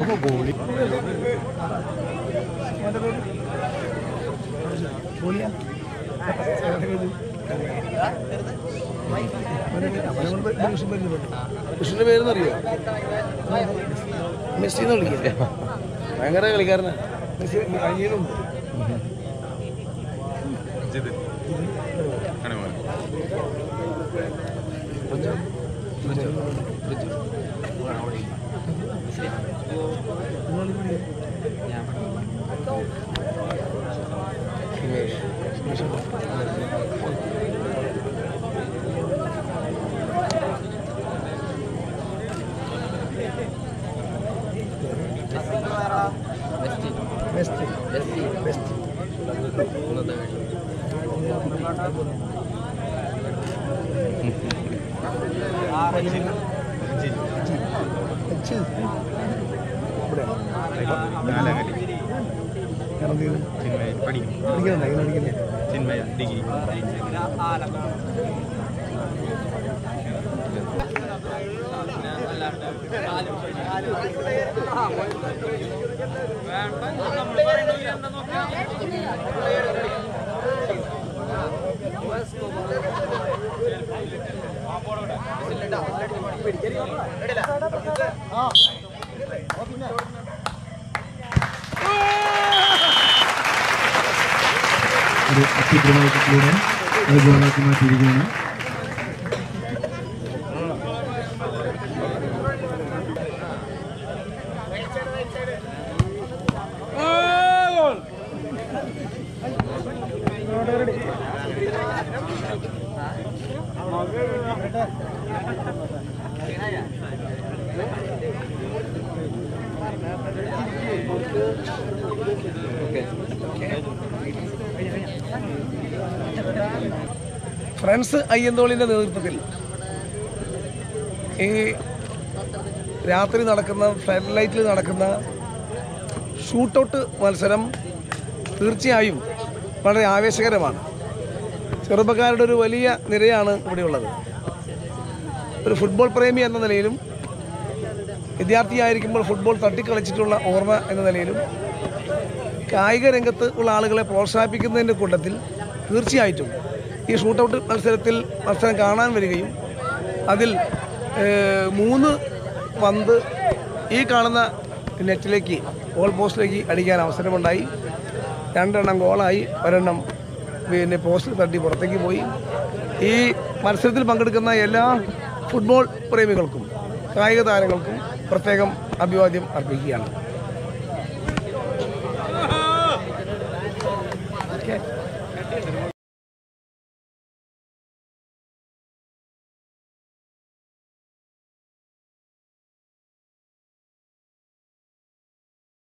കൃഷ്ണന്റെ പേരെന്നറിയോ മെസ്സി എന്ന് വിളിക്കുക ഭയങ്കര കളിക്കാരനാ മെസ്സി അനിയനുണ്ട് ബെസ്റ്റ് ബെസ്റ്റ് പഠിക്കണുണ്ടോ ഇങ്ങനെ പഠിക്കില്ലേ ഡിഗ്രി ഒരു അത്യുഗ്രമായ കിട്ടിലൂടെ അത് ഗോളാക്കി മാറ്റിയിരിക്കുകയാണ് ഫ്രണ്ട്സ് അയ്യന്തോളിൻ്റെ നേതൃത്വത്തിൽ ഈ രാത്രി നടക്കുന്ന ഫ്ലഡ് ലൈറ്റിൽ നടക്കുന്ന ഷൂട്ടൗട്ട് മത്സരം തീർച്ചയായും വളരെ ആവേശകരമാണ് ചെറുപ്പക്കാരുടെ ഒരു വലിയ നിരയാണ് ഇവിടെയുള്ളത് ഒരു ഫുട്ബോൾ പ്രേമി എന്ന നിലയിലും വിദ്യാർത്ഥിയായിരിക്കുമ്പോൾ ഫുട്ബോൾ തട്ടിക്കളിച്ചിട്ടുള്ള ഓർമ്മ എന്ന നിലയിലും കായിക രംഗത്ത് ഉള്ള ആളുകളെ പ്രോത്സാഹിപ്പിക്കുന്നതിൻ്റെ കൂട്ടത്തിൽ തീർച്ചയായിട്ടും ഈ ഷൂട്ടൗട്ട് മത്സരത്തിൽ മത്സരം കാണാൻ വരികയും അതിൽ ഏഹ്, മൂന്ന് പന്ത് ഈ കാണുന്ന നെറ്റിലേക്ക് ഗോൾ പോസ്റ്റിലേക്ക് അടിക്കാൻ അവസരമുണ്ടായി രണ്ടെണ്ണം ഗോളായി ഒരെണ്ണം പിന്നെ പോസ്റ്റിൽ തട്ടി പുറത്തേക്ക് പോയി ഈ മത്സരത്തിൽ പങ്കെടുക്കുന്ന എല്ലാ ഫുട്ബോൾ പ്രേമികൾക്കും കായിക താരങ്ങൾക്കും പ്രത്യേകം അഭിവാദ്യം അർപ്പിക്കുകയാണ് ഓക്കെ